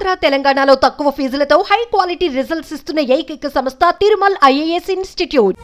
ఆంధ్ర తెలంగాణలో తక్కువ ఫీజులతో high quality results ఇస్తున్న ఏకైక సంస్థ తిరుమల్ ఐఏఎస్ ఇన్స్టిట్యూట్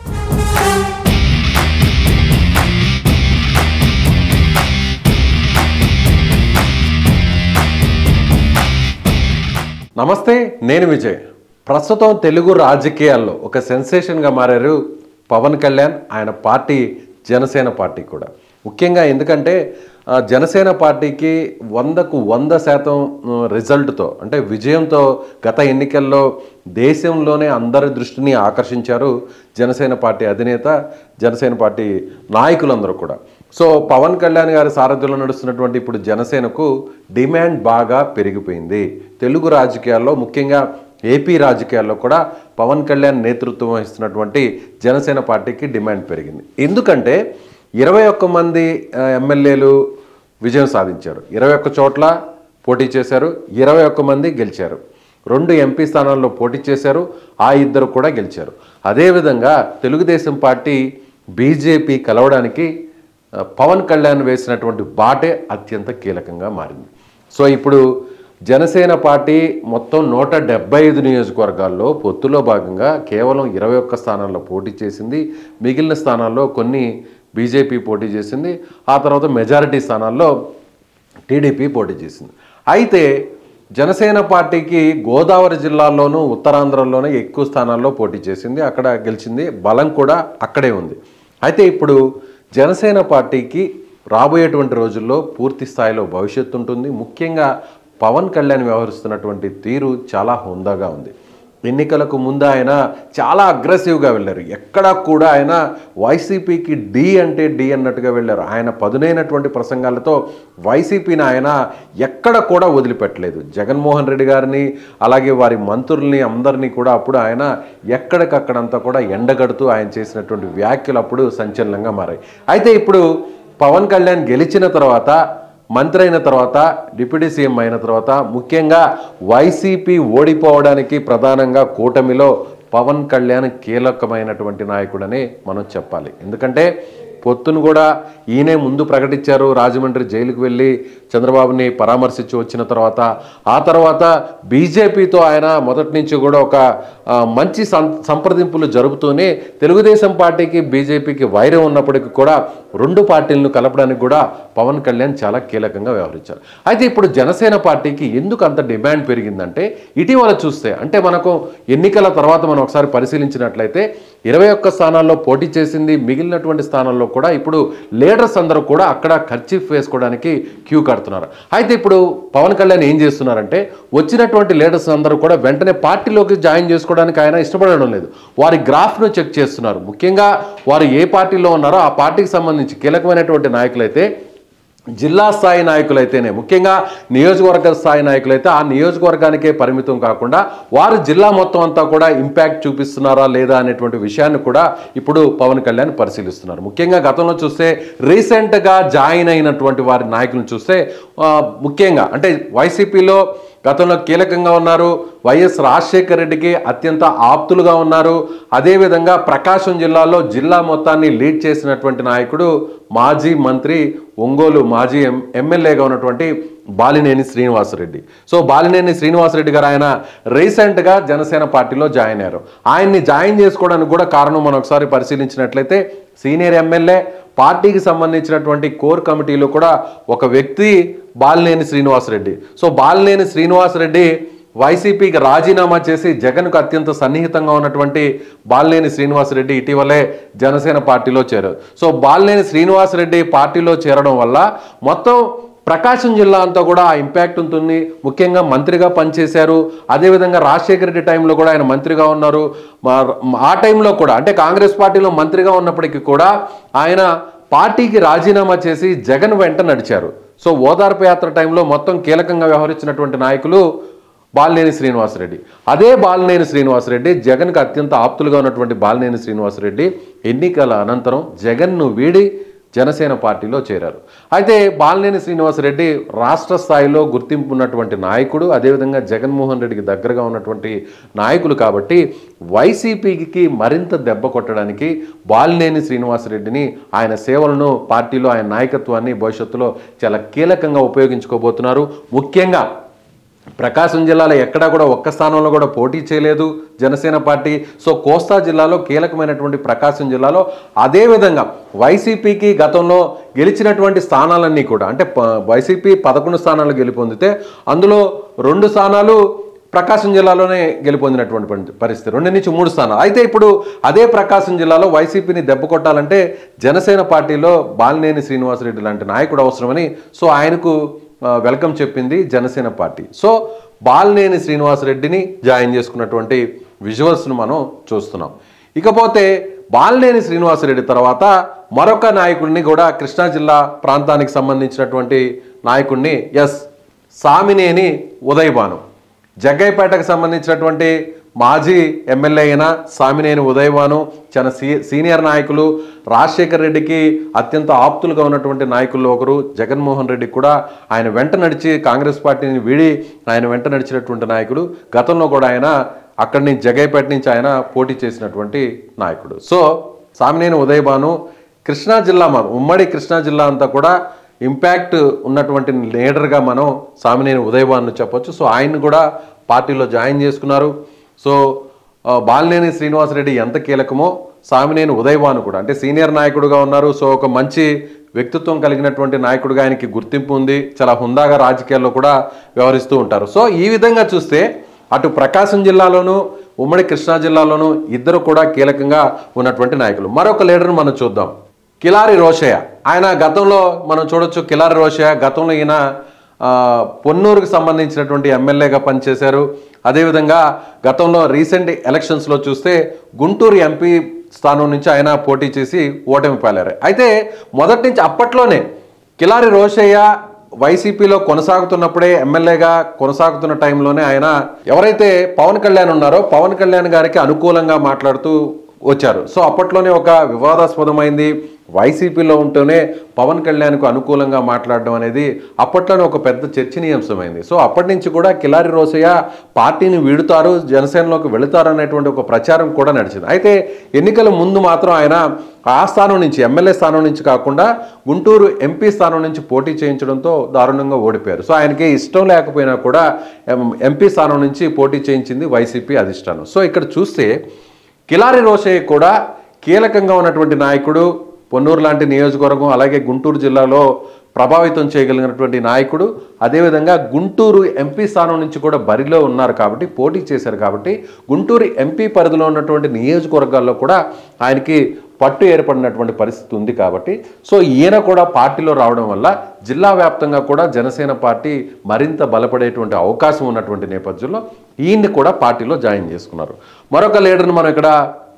నమస్తే నేను విజయ్ ప్రస్తుతం తెలుగు రాజకీయాల్లో ఒక సెన్సేషన్గా మారారు పవన్ కళ్యాణ్ ఆయన పార్టీ జనసేన పార్టీ కూడా ముఖ్యంగా ఎందుకంటే ఆ, జనసేన పార్టీకి వందకు వంద శాతం ఆ, రిజల్ట్తో అంటే విజయంతో గత ఎన్నికల్లో దేశంలోనే అందరి దృష్టిని ఆకర్షించారు జనసేన పార్టీ అధినేత జనసేన పార్టీ నాయకులందరూ కూడా సో పవన్ కళ్యాణ్ గారి సారథ్యంలో నడుస్తున్నటువంటి ఇప్పుడు జనసేనకు డిమాండ్ బాగా పెరిగిపోయింది తెలుగు రాజకీయాల్లో ముఖ్యంగా ఏపీ రాజకీయాల్లో కూడా పవన్ కళ్యాణ్ నేతృత్వం వహిస్తున్నటువంటి జనసేన పార్టీకి డిమాండ్ పెరిగింది ఎందుకంటే ఇరవై ఒక్క మంది ఆ, ఎమ్మెల్యేలు విజయం సాధించారు ఇరవై ఒక్క చోట్ల పోటీ చేశారు ఇరవై ఒక్క మంది గెలిచారు రెండు ఎంపీ స్థానాల్లో పోటీ చేశారు ఆ ఇద్దరు కూడా గెలిచారు అదేవిధంగా తెలుగుదేశం పార్టీ బీజేపీ కలవడానికి ఆ, పవన్ కళ్యాణ్ వేసినటువంటి బాటే అత్యంత కీలకంగా మారింది సో ఇప్పుడు జనసేన పార్టీ మొత్తం నూట డెబ్బై ఐదు నియోజకవర్గాల్లో పొత్తులో భాగంగా కేవలం ఇరవై ఒక్క స్థానాల్లో పోటీ చేసింది మిగిలిన స్థానాల్లో కొన్ని బీజేపీ పోటీ చేసింది ఆ తర్వాత మెజారిటీ స్థానాల్లో టీడీపీ పోటీ చేసింది అయితే జనసేన పార్టీకి గోదావరి జిల్లాల్లోనూ ఉత్తరాంధ్రలోనూ ఎక్కువ స్థానాల్లో పోటీ చేసింది అక్కడ గెలిచింది బలం కూడా అక్కడే ఉంది అయితే ఇప్పుడు జనసేన పార్టీకి రాబోయేటువంటి రోజుల్లో పూర్తి స్థాయిలో భవిష్యత్తు ఉంటుంది ముఖ్యంగా పవన్ కళ్యాణ్ వ్యవహరిస్తున్నటువంటి తీరు చాలా హుందాగా ఉంది ఎన్నికలకు ముందు ఆయన చాలా అగ్రెసివ్గా వెళ్ళారు ఎక్కడా కూడా ఆయన వైసీపీకి డి అంటే డి అన్నట్టుగా వెళ్ళారు ఆయన పదునైనటువంటి ప్రసంగాలతో వైసీపీని ఆయన ఎక్కడ కూడా వదిలిపెట్టలేదు జగన్మోహన్ రెడ్డి గారిని అలాగే వారి మంత్రుల్ని అందరినీ కూడా అప్పుడు ఆయన ఎక్కడికక్కడంతా కూడా ఎండగడుతూ ఆయన చేసినటువంటి వ్యాఖ్యలు అప్పుడు సంచలనంగా మారాయి అయితే ఇప్పుడు పవన్ కళ్యాణ్ గెలిచిన తర్వాత మంత్రి అయిన తర్వాత డిప్యూటీ సీఎం అయిన తర్వాత ముఖ్యంగా వైసీపీ ఓడిపోవడానికి ప్రధానంగా కూటమిలో పవన్ కళ్యాణ్ కీలకమైనటువంటి నాయకుడని మనం చెప్పాలి ఎందుకంటే పొత్తును కూడా ఈయనే ముందు ప్రకటించారు రాజమండ్రి జైలుకు వెళ్ళి చంద్రబాబుని పరామర్శించి వచ్చిన తర్వాత ఆ తర్వాత బీజేపీతో ఆయన మొదటి నుంచి కూడా ఒక ఆ, మంచి సం సంప్రదింపులు జరుపుతూనే తెలుగుదేశం పార్టీకి బీజేపీకి వైరం ఉన్నప్పటికీ కూడా రెండు పార్టీలను కలపడానికి కూడా పవన్ కళ్యాణ్ చాలా కీలకంగా వ్యవహరించారు అయితే ఇప్పుడు జనసేన పార్టీకి ఎందుకు అంత డిమాండ్ పెరిగిందంటే ఇటీవల చూస్తే అంటే మనకు ఎన్నికల తర్వాత మనం ఒకసారి పరిశీలించినట్లయితే ఇరవై ఒక్క స్థానాల్లో పోటీ చేసింది మిగిలినటువంటి స్థానాల్లో కూడా ఇప్పుడు లీడర్స్ అందరూ కూడా అక్కడ ఖర్చీఫ్ వేసుకోవడానికి క్యూ కడుతున్నారు అయితే ఇప్పుడు పవన్ కళ్యాణ్ ఏం చేస్తున్నారంటే వచ్చినటువంటి లీడర్స్ అందరూ కూడా వెంటనే పార్టీలోకి జాయిన్ చేసుకోవడానికి ఆయన ఇష్టపడడం లేదు వారి గ్రాఫ్ను చెక్ చేస్తున్నారు ముఖ్యంగా వారు ఏ పార్టీలో ఉన్నారో ఆ పార్టీకి సంబంధించి కీలకమైనటువంటి నాయకులైతే జిల్లా స్థాయి నాయకులైతేనే ముఖ్యంగా నియోజకవర్గ స్థాయి నాయకులైతే ఆ నియోజకవర్గానికే పరిమితం కాకుండా వారు జిల్లా మొత్తం అంతా కూడా ఇంపాక్ట్ చూపిస్తున్నారా లేదా అనేటువంటి విషయాన్ని కూడా ఇప్పుడు పవన్ కళ్యాణ్ పరిశీలిస్తున్నారు ముఖ్యంగా గతంలో చూస్తే రీసెంట్గా జాయిన్ అయినటువంటి వారి నాయకులను చూస్తే ఆ, ముఖ్యంగా అంటే వైసీపీలో గతంలో కీలకంగా ఉన్నారు వైఎస్ రాజశేఖర రెడ్డికి అత్యంత ఆప్తులుగా ఉన్నారు అదేవిధంగా ప్రకాశం జిల్లాలో జిల్లా మొత్తాన్ని లీడ్ చేసినటువంటి నాయకుడు మాజీ మంత్రి ఒంగోలు మాజీ ఎం ఎమ్మెల్యేగా ఉన్నటువంటి బాలినేని శ్రీనివాసరెడ్డి సో బాలినేని శ్రీనివాసరెడ్డి గారు ఆయన రీసెంట్గా జనసేన పార్టీలో జాయిన్ అయ్యారు ఆయన్ని జాయిన్ చేసుకోవడానికి కూడా కారణం మనం ఒకసారి పరిశీలించినట్లయితే సీనియర్ ఎమ్మెల్యే పార్టీకి సంబంధించినటువంటి కోర్ కమిటీలో కూడా ఒక వ్యక్తి బాలినేని శ్రీనివాసరెడ్డి సో బాలినేని శ్రీనివాసరెడ్డి వైసీపీకి రాజీనామా చేసి జగన్కు అత్యంత సన్నిహితంగా ఉన్నటువంటి బాలినేని శ్రీనివాసరెడ్డి ఇటీవలే జనసేన పార్టీలో చేరారు సో బాలినేని శ్రీనివాసరెడ్డి పార్టీలో చేరడం వల్ల మొత్తం ప్రకాశం జిల్లా అంతా కూడా ఆ ఇంపాక్ట్ ఉంటుంది ముఖ్యంగా మంత్రిగా పనిచేశారు అదేవిధంగా రాజశేఖర రెడ్డి టైంలో కూడా ఆయన మంత్రిగా ఉన్నారు మా- ఆ టైంలో కూడా అంటే కాంగ్రెస్ పార్టీలో మంత్రిగా ఉన్నప్పటికీ కూడా ఆయన పార్టీకి రాజీనామా చేసి జగన్ వెంట నడిచారు సో ఓదార్పు యాత్ర టైంలో మొత్తం కీలకంగా వ్యవహరించినటువంటి నాయకులు బాలినేని శ్రీనివాసరెడ్డి అదే బాలినేని శ్రీనివాసరెడ్డి జగన్కి అత్యంత ఆప్తులుగా ఉన్నటువంటి బాలినేని శ్రీనివాసరెడ్డి ఎన్నికల అనంతరం జగన్ను వీడి జనసేన పార్టీలో చేరారు అయితే బాలినేని శ్రీనివాసరెడ్డి రాష్ట్ర స్థాయిలో గుర్తింపు ఉన్నటువంటి నాయకుడు అదేవిధంగా జగన్మోహన్ రెడ్డికి దగ్గరగా ఉన్నటువంటి నాయకులు కాబట్టి వైసీపీకి మరింత దెబ్బ కొట్టడానికి బాలినేని శ్రీనివాసరెడ్డిని ఆయన సేవలను పార్టీలో ఆయన నాయకత్వాన్ని భవిష్యత్తులో చాలా కీలకంగా ఉపయోగించుకోబోతున్నారు ముఖ్యంగా ప్రకాశం జిల్లాలో ఎక్కడా కూడా ఒక్క స్థానంలో కూడా పోటీ చేయలేదు జనసేన పార్టీ సో కోస్తా జిల్లాలో కీలకమైనటువంటి ప్రకాశం జిల్లాలో అదేవిధంగా వైసీపీకి గతంలో గెలిచినటువంటి స్థానాలన్నీ కూడా అంటే ప- వైసీపీ పదకొండు స్థానాలు గెలుపొందితే అందులో రెండు స్థానాలు ప్రకాశం జిల్లాలోనే గెలుపొందినటువంటి పరి- పరిస్థితి రెండు నుంచి మూడు స్థానాలు అయితే ఇప్పుడు అదే ప్రకాశం జిల్లాలో వైసీపీని దెబ్బ కొట్టాలంటే జనసేన పార్టీలో బాలినేని శ్రీనివాసరెడ్డి లాంటి నాయకుడు అవసరమని సో ఆయనకు ఆ, వెల్కమ్ చెప్పింది జనసేన పార్టీ సో బాలినేని శ్రీనివాసరెడ్డిని జాయిన్ చేసుకున్నటువంటి విజువల్స్ను మనం చూస్తున్నాం ఇకపోతే బాలినేని శ్రీనివాసరెడ్డి తర్వాత మరొక నాయకుడిని కూడా కృష్ణా జిల్లా ప్రాంతానికి సంబంధించినటువంటి నాయకుడిని ఎస్ సామినేని ఉదయభాను జగ్గైపేటకు సంబంధించినటువంటి మాజీ ఎమ్మెల్యే అయిన సామినేని ఉదయభాను చాలా సీ సీనియర్ నాయకులు రాజశేఖర్ రెడ్డికి అత్యంత ఆప్తులుగా ఉన్నటువంటి నాయకుల్లో ఒకరు జగన్మోహన్ రెడ్డి కూడా ఆయన వెంట నడిచి కాంగ్రెస్ పార్టీని వీడి ఆయన వెంట నడిచినటువంటి నాయకుడు గతంలో కూడా ఆయన అక్కడి నుంచి జగైపేట నుంచి ఆయన పోటీ చేసినటువంటి నాయకుడు సో సామినేని ఉదయభాను కృష్ణా జిల్లా మన ఉమ్మడి కృష్ణా జిల్లా అంతా కూడా ఇంపాక్ట్ ఉన్నటువంటి లీడర్గా మనం సామినేని ఉదయభాను చెప్పొచ్చు సో ఆయన్ని కూడా పార్టీలో జాయిన్ చేసుకున్నారు సో ఆ, బాలినేని శ్రీనివాసరెడ్డి ఎంత కీలకమో సామినేని ఉదయభాను కూడా అంటే సీనియర్ నాయకుడుగా ఉన్నారు సో ఒక మంచి వ్యక్తిత్వం కలిగినటువంటి నాయకుడిగా ఆయనకి గుర్తింపు ఉంది చాలా హుందాగా రాజకీయాల్లో కూడా వ్యవహరిస్తూ ఉంటారు సో ఈ విధంగా చూస్తే అటు ప్రకాశం జిల్లాలోను ఉమ్మడి కృష్ణా జిల్లాలోను ఇద్దరు కూడా కీలకంగా ఉన్నటువంటి నాయకులు మరొక లీడర్ను మనం చూద్దాం కిలారి రోషయ్య ఆయన గతంలో మనం చూడొచ్చు కిలారి రోషయ్య గతంలో ఈయన ఆ, పొన్నూరుకు సంబంధించినటువంటి ఎమ్మెల్యేగా పనిచేశారు అదేవిధంగా గతంలో రీసెంట్ ఎలక్షన్స్లో చూస్తే గుంటూరు ఎంపీ స్థానం నుంచి ఆయన పోటీ చేసి ఓటమి పాలారు అయితే మొదటి నుంచి అప్పట్లోనే కిలారి రోషయ్య వైసీపీలో కొనసాగుతున్నప్పుడే ఎమ్మెల్యేగా కొనసాగుతున్న టైంలోనే ఆయన ఎవరైతే పవన్ కళ్యాణ్ ఉన్నారో పవన్ కళ్యాణ్ గారికి అనుకూలంగా మాట్లాడుతూ వచ్చారు సో అప్పట్లోనే ఒక వివాదాస్పదమైంది వైసీపీలో ఉంటూనే పవన్ కళ్యాణ్కు అనుకూలంగా మాట్లాడడం అనేది అప్పట్లోనే ఒక పెద్ద చర్చనీయాంశమైంది సో అప్పటి నుంచి కూడా కిలారి రోసయ్య పార్టీని వీడుతారు జనసేనలోకి వెళుతారు అనేటువంటి ఒక ప్రచారం కూడా నడిచింది అయితే ఎన్నికల ముందు మాత్రం ఆయన ఆ స్థానం నుంచి ఎమ్మెల్యే స్థానం నుంచి కాకుండా గుంటూరు ఎంపీ స్థానం నుంచి పోటీ చేయించడంతో దారుణంగా ఓడిపోయారు సో ఆయనకి ఇష్టం లేకపోయినా కూడా ఎం- ఎంపీ స్థానం నుంచి పోటీ చేయించింది వైసీపీ అధిష్టానం సో ఇక్కడ చూస్తే కిలారి రోషయ్య కూడా కీలకంగా ఉన్నటువంటి నాయకుడు పొన్నూరు లాంటి నియోజకవర్గం అలాగే గుంటూరు జిల్లాలో ప్రభావితం చేయగలిగినటువంటి నాయకుడు అదేవిధంగా గుంటూరు ఎంపీ స్థానం నుంచి కూడా బరిలో ఉన్నారు కాబట్టి పోటీ చేశారు కాబట్టి గుంటూరు ఎంపీ పరిధిలో ఉన్నటువంటి నియోజకవర్గాల్లో కూడా ఆయనకి పట్టు ఏర్పడినటువంటి పరిస్థితి ఉంది కాబట్టి సో ఈయన కూడా పార్టీలో రావడం వల్ల జిల్లా వ్యాప్తంగా కూడా జనసేన పార్టీ మరింత బలపడేటువంటి అవకాశం ఉన్నటువంటి నేపథ్యంలో ఈయన్ని కూడా పార్టీలో జాయిన్ చేసుకున్నారు మరొక లీడర్ని మనం ఇక్కడ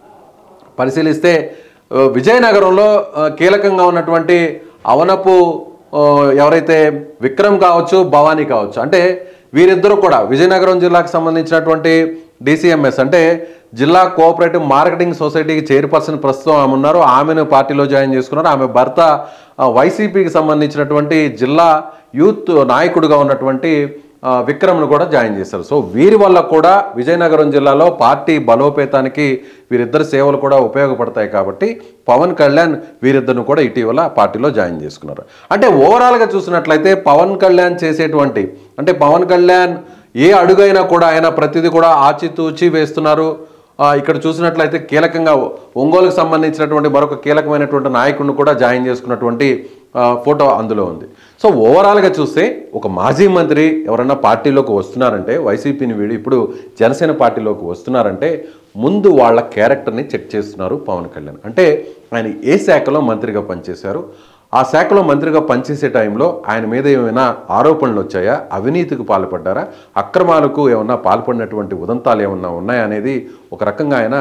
పరిశీలిస్తే ఆ, విజయనగరంలో ఆ, కీలకంగా ఉన్నటువంటి అవనపు ఆ, ఎవరైతే విక్రమ్ కావచ్చు భవానీ కావచ్చు అంటే వీరిద్దరూ కూడా విజయనగరం జిల్లాకు సంబంధించినటువంటి డిసిఎంఎస్ అంటే జిల్లా కోఆపరేటివ్ మార్కెటింగ్ సొసైటీకి చైర్పర్సన్ ప్రస్తుతం ఆమె ఉన్నారు ఆమెను పార్టీలో జాయిన్ చేసుకున్నారు ఆమె భర్త ఆ, వైసీపీకి సంబంధించినటువంటి జిల్లా యూత్ నాయకుడిగా ఉన్నటువంటి ఆ, విక్రమ్ను కూడా జాయిన్ చేశారు సో వీరి వల్ల కూడా విజయనగరం జిల్లాలో పార్టీ బలోపేతానికి వీరిద్దరు సేవలు కూడా ఉపయోగపడతాయి కాబట్టి పవన్ కళ్యాణ్ వీరిద్దరిని కూడా ఇటీవల పార్టీలో జాయిన్ చేసుకున్నారు అంటే ఓవరాల్గా చూసినట్లయితే పవన్ కళ్యాణ్ చేసేటువంటి అంటే పవన్ కళ్యాణ్ ఏ అడుగైనా కూడా ఆయన ప్రతిదీ కూడా ఆచితూచి వేస్తున్నారు ఆ, ఇక్కడ చూసినట్లయితే కీలకంగా ఒంగోలుకు సంబంధించినటువంటి మరొక కీలకమైనటువంటి నాయకుడిని కూడా జాయిన్ చేసుకున్నటువంటి ఆ, ఫోటో అందులో ఉంది సో ఓవరాల్గా చూస్తే ఒక మాజీ మంత్రి ఎవరైనా పార్టీలోకి వస్తున్నారంటే వైసీపీని వీడి ఇప్పుడు జనసేన పార్టీలోకి వస్తున్నారంటే ముందు వాళ్ళ క్యారెక్టర్ని చెక్ చేస్తున్నారు పవన్ కళ్యాణ్ అంటే ఆయన ఏ శాఖలో మంత్రిగా పనిచేశారు ఆ శాఖలో మంత్రిగా పనిచేసే టైంలో ఆయన మీద ఏమైనా ఆరోపణలు వచ్చాయా అవినీతికి పాల్పడ్డారా అక్రమాలకు ఏమన్నా పాల్పడినటువంటి ఉదంతాలు ఏమన్నా ఉన్నాయా అనేది ఒక రకంగా ఆయన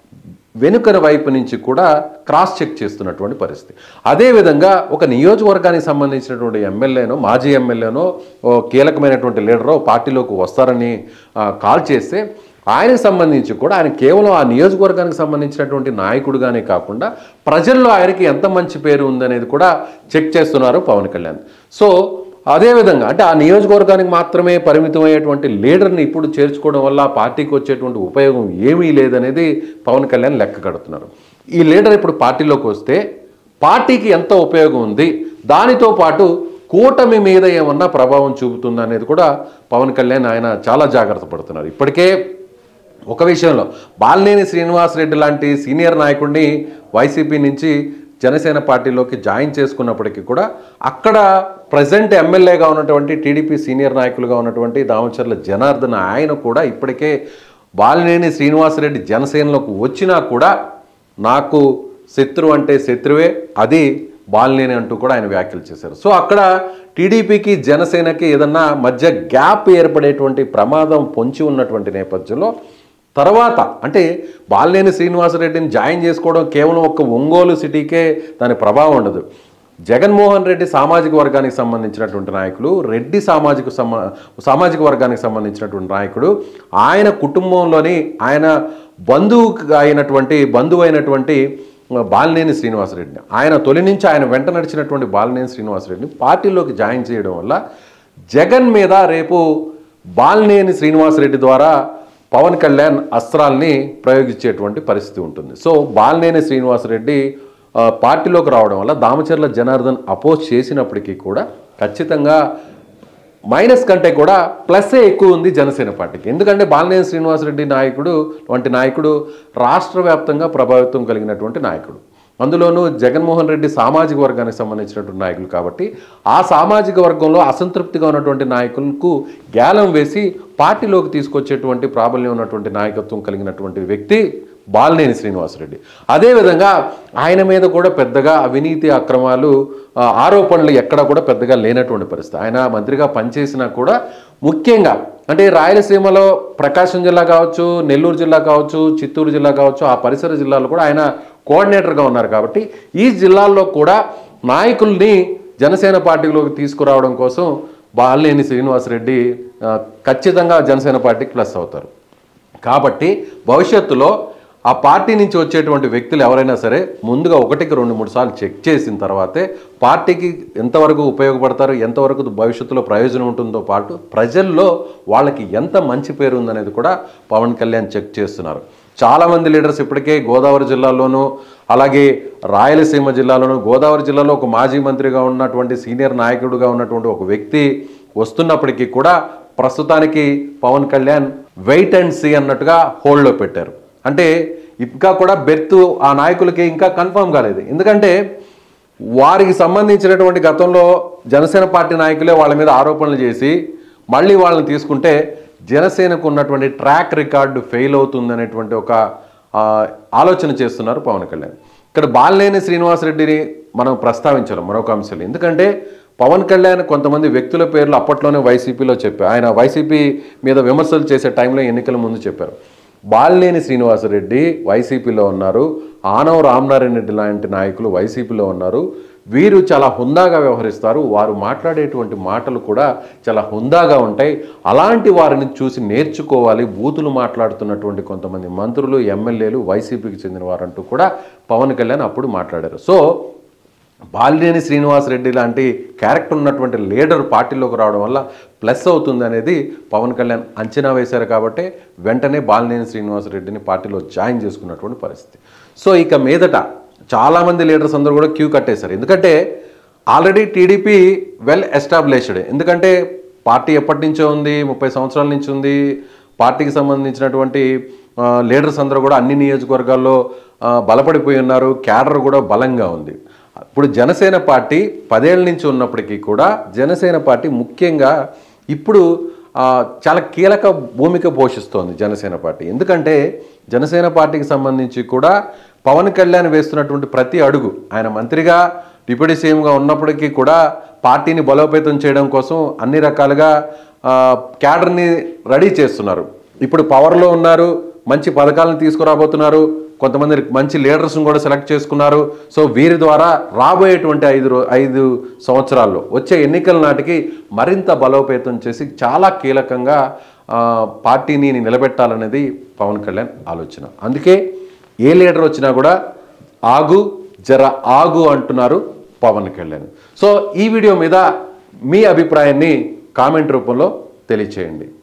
వెనుకన వైపు నుంచి కూడా క్రాస్ చెక్ చేస్తున్నటువంటి పరిస్థితి అదేవిధంగా ఒక నియోజకవర్గానికి సంబంధించినటువంటి ఎమ్మెల్యేనో మాజీ ఎమ్మెల్యేనో ఓ కీలకమైనటువంటి లీడరో పార్టీలోకి వస్తారని ఆ, కాల్ చేస్తే ఆయనకు సంబంధించి కూడా ఆయన కేవలం ఆ నియోజకవర్గానికి సంబంధించినటువంటి నాయకుడుగానే కాకుండా ప్రజల్లో ఆయనకి ఎంత మంచి పేరు ఉందనేది కూడా చెక్ చేస్తున్నారు పవన్ కళ్యాణ్ సో అదేవిధంగా అంటే ఆ నియోజకవర్గానికి మాత్రమే పరిమితమయ్యేటువంటి లీడర్ని ఇప్పుడు చేర్చుకోవడం వల్ల ఆ పార్టీకి వచ్చేటువంటి ఉపయోగం ఏమీ లేదనేది పవన్ కళ్యాణ్ లెక్క కడుతున్నారు ఈ లీడర్ ఇప్పుడు పార్టీలోకి వస్తే పార్టీకి ఎంత ఉపయోగం ఉంది దానితో పాటు కూటమి మీద ఏమన్నా ప్రభావం చూపుతుందా అనేది కూడా పవన్ కళ్యాణ్ ఆయన చాలా జాగ్రత్త పడుతున్నారు ఇప్పటికే ఒక విషయంలో బాలినేని శ్రీనివాసరెడ్డి లాంటి సీనియర్ నాయకుడిని వైసీపీ నుంచి జనసేన పార్టీలోకి జాయిన్ చేసుకున్నప్పటికీ కూడా అక్కడ ప్రజెంట్ ఎమ్మెల్యేగా ఉన్నటువంటి టీడీపీ సీనియర్ నాయకులుగా ఉన్నటువంటి దామచర్ల జనార్దన్ ఆయన కూడా ఇప్పటికే బాలినేని శ్రీనివాసరెడ్డి జనసేనలోకి వచ్చినా కూడా నాకు శత్రువు అంటే శత్రువే అది బాలినేని అంటూ కూడా ఆయన వ్యాఖ్యలు చేశారు సో అక్కడ టీడీపీకి జనసేనకి ఏదన్నా మధ్య గ్యాప్ ఏర్పడేటువంటి ప్రమాదం పొంచి ఉన్నటువంటి నేపథ్యంలో తర్వాత అంటే బాలినేని శ్రీనివాసరెడ్డిని జాయిన్ చేసుకోవడం కేవలం ఒక ఒంగోలు సిటీకే దాని ప్రభావం ఉండదు జగన్మోహన్ రెడ్డి సామాజిక వర్గానికి సంబంధించినటువంటి నాయకులు రెడ్డి సామాజిక సమ సామాజిక వర్గానికి సంబంధించినటువంటి నాయకుడు ఆయన కుటుంబంలోని ఆయన బంధువు అయినటువంటి బంధువు అయినటువంటి బాలినేని శ్రీనివాసరెడ్డిని ఆయన తొలి నుంచి ఆయన వెంట నడిచినటువంటి బాలినేని శ్రీనివాసరెడ్డిని పార్టీలోకి జాయిన్ చేయడం వల్ల జగన్ మీద రేపు బాలినేని శ్రీనివాసరెడ్డి ద్వారా పవన్ కళ్యాణ్ అస్త్రాల్ని ప్రయోగించేటువంటి పరిస్థితి ఉంటుంది సో బాలినేని శ్రీనివాసరెడ్డి ఆ, పార్టీలోకి రావడం వల్ల దామచర్ల జనార్దన్ అపోజ్ చేసినప్పటికీ కూడా ఖచ్చితంగా మైనస్ కంటే కూడా ప్లస్సే ఎక్కువ ఉంది జనసేన పార్టీకి ఎందుకంటే బాలినేని శ్రీనివాసరెడ్డి నాయకుడు వంటి నాయకుడు రాష్ట్ర వ్యాప్తంగా ప్రభావితం కలిగినటువంటి నాయకుడు అందులోనూ జగన్మోహన్ రెడ్డి సామాజిక వర్గానికి సంబంధించినటువంటి నాయకులు కాబట్టి ఆ సామాజిక వర్గంలో అసంతృప్తిగా ఉన్నటువంటి నాయకులకు గ్యాలం వేసి పార్టీలోకి తీసుకొచ్చేటువంటి ప్రాబల్యం ఉన్నటువంటి నాయకత్వం కలిగినటువంటి వ్యక్తి బాలినేని శ్రీనివాసరెడ్డి అదేవిధంగా ఆయన మీద కూడా పెద్దగా అవినీతి అక్రమాలు ఆ, ఆరోపణలు ఎక్కడ కూడా పెద్దగా లేనటువంటి పరిస్థితి ఆయన మంత్రిగా పనిచేసినా కూడా ముఖ్యంగా అంటే రాయలసీమలో ప్రకాశం జిల్లా కావచ్చు నెల్లూరు జిల్లా కావచ్చు చిత్తూరు జిల్లా కావచ్చు ఆ పరిసర జిల్లాలో కూడా ఆయన కోఆర్డినేటర్గా ఉన్నారు కాబట్టి ఈ జిల్లాల్లో కూడా నాయకుల్ని జనసేన పార్టీలోకి తీసుకురావడం కోసం బాలినేని శ్రీనివాసరెడ్డి ఆ, ఖచ్చితంగా జనసేన పార్టీకి ప్లస్ అవుతారు కాబట్టి భవిష్యత్తులో ఆ పార్టీ నుంచి వచ్చేటువంటి వ్యక్తులు ఎవరైనా సరే ముందుగా ఒకటికి రెండు మూడు సార్లు చెక్ చేసిన తర్వాతే పార్టీకి ఎంతవరకు ఉపయోగపడతారు ఎంతవరకు భవిష్యత్తులో ప్రయోజనం ఉంటుందో పాటు ప్రజల్లో వాళ్ళకి ఎంత మంచి పేరు ఉందనేది కూడా పవన్ కళ్యాణ్ చెక్ చేస్తున్నారు చాలామంది లీడర్స్ ఇప్పటికే గోదావరి జిల్లాలోనూ అలాగే రాయలసీమ జిల్లాలోనూ గోదావరి జిల్లాలో ఒక మాజీ మంత్రిగా ఉన్నటువంటి సీనియర్ నాయకుడుగా ఉన్నటువంటి ఒక వ్యక్తి వస్తున్నప్పటికీ కూడా ప్రస్తుతానికి Pawan Kalyan wait and see అన్నట్టుగా హోల్డ్లో పెట్టారు అంటే ఇంకా కూడా బెర్త్ ఆ నాయకులకి ఇంకా కన్ఫర్మ్ కాలేదు ఎందుకంటే వారికి సంబంధించినటువంటి గతంలో జనసేన పార్టీ నాయకులే వాళ్ళ మీద ఆరోపణలు చేసి మళ్ళీ వాళ్ళని తీసుకుంటే జనసేనకు ఉన్నటువంటి ట్రాక్ రికార్డు ఫెయిల్ అవుతుందనేటువంటి ఒక ఆ, ఆలోచన చేస్తున్నారు పవన్ కళ్యాణ్ ఇక్కడ బాలినేని శ్రీనివాసరెడ్డిని మనం ప్రస్తావించాలి మరొక అంశం ఎందుకంటే పవన్ కళ్యాణ్ కొంతమంది వ్యక్తుల పేర్లు అప్పట్లోనే వైసీపీలో చెప్పారు ఆయన వైసీపీ మీద విమర్శలు చేసే టైంలో ఎన్నికల ముందు చెప్పారు బాలినేని శ్రీనివాసరెడ్డి వైసీపీలో ఉన్నారు ఆనవ రామనారాయణ రెడ్డి లాంటి నాయకులు వైసీపీలో ఉన్నారు వీరు చాలా హుందాగా వ్యవహరిస్తారు వారు మాట్లాడేటువంటి మాటలు కూడా చాలా హుందాగా ఉంటాయి అలాంటి వారిని చూసి నేర్చుకోవాలి బూతులు మాట్లాడుతున్నటువంటి కొంతమంది మంత్రులు ఎమ్మెల్యేలు వైసీపీకి చెందిన వారంటూ కూడా పవన్ కళ్యాణ్ అప్పుడు మాట్లాడారు సో బాలినేని శ్రీనివాసరెడ్డి లాంటి క్యారెక్టర్ ఉన్నటువంటి లీడర్ పార్టీలోకి రావడం వల్ల ప్లస్ అవుతుంది అనేది పవన్ కళ్యాణ్ అంచనా వేశారు కాబట్టి వెంటనే బాలినేని శ్రీనివాసరెడ్డిని పార్టీలో జాయిన్ చేసుకున్నటువంటి పరిస్థితి సో ఇక మీదట చాలామంది లీడర్స్ అందరూ కూడా క్యూ కట్టేశారు ఎందుకంటే ఆల్రెడీ టీడీపీ వెల్ ఎస్టాబ్లిష్డ్ ఎందుకంటే పార్టీ ఎప్పటి నుంచో ఉంది ముప్పై సంవత్సరాల నుంచి ఉంది పార్టీకి సంబంధించినటువంటి ఆ, లీడర్స్ అందరూ కూడా అన్ని నియోజకవర్గాల్లో ఆ, బలపడిపోయి ఉన్నారు క్యాడర్ కూడా బలంగా ఉంది ఇప్పుడు జనసేన పార్టీ పదేళ్ళ నుంచి ఉన్నప్పటికీ కూడా జనసేన పార్టీ ముఖ్యంగా ఇప్పుడు ఆ, చాలా కీలక భూమిక పోషిస్తోంది జనసేన పార్టీ ఎందుకంటే జనసేన పార్టీకి సంబంధించి కూడా పవన్ కళ్యాణ్ వేస్తున్నటువంటి ప్రతి అడుగు ఆయన మంత్రిగా డిప్యూటీ సీఎంగా ఉన్నప్పటికీ కూడా పార్టీని బలోపేతం చేయడం కోసం అన్ని రకాలుగా ఆ, క్యాడర్ని రెడీ చేస్తున్నారు ఇప్పుడు పవర్లో ఉన్నారు మంచి పథకాలను తీసుకురాబోతున్నారు కొంతమంది మంచి లీడర్స్ని కూడా సెలెక్ట్ చేసుకున్నారు సో వీరి ద్వారా రాబోయేటువంటి ఐదు రో ఐదు సంవత్సరాల్లో వచ్చే ఎన్నికల నాటికి మరింత బలోపేతం చేసి చాలా కీలకంగా ఆ, పార్టీని నిలబెట్టాలనేది పవన్ కళ్యాణ్ ఆలోచన అందుకే ఏ లీడర్ వచ్చినా కూడా ఆగు జర ఆగు అంటున్నారు పవన్ కళ్యాణ్ సో ఈ వీడియో మీద మీ అభిప్రాయాన్ని కామెంట్ రూపంలో తెలియచేయండి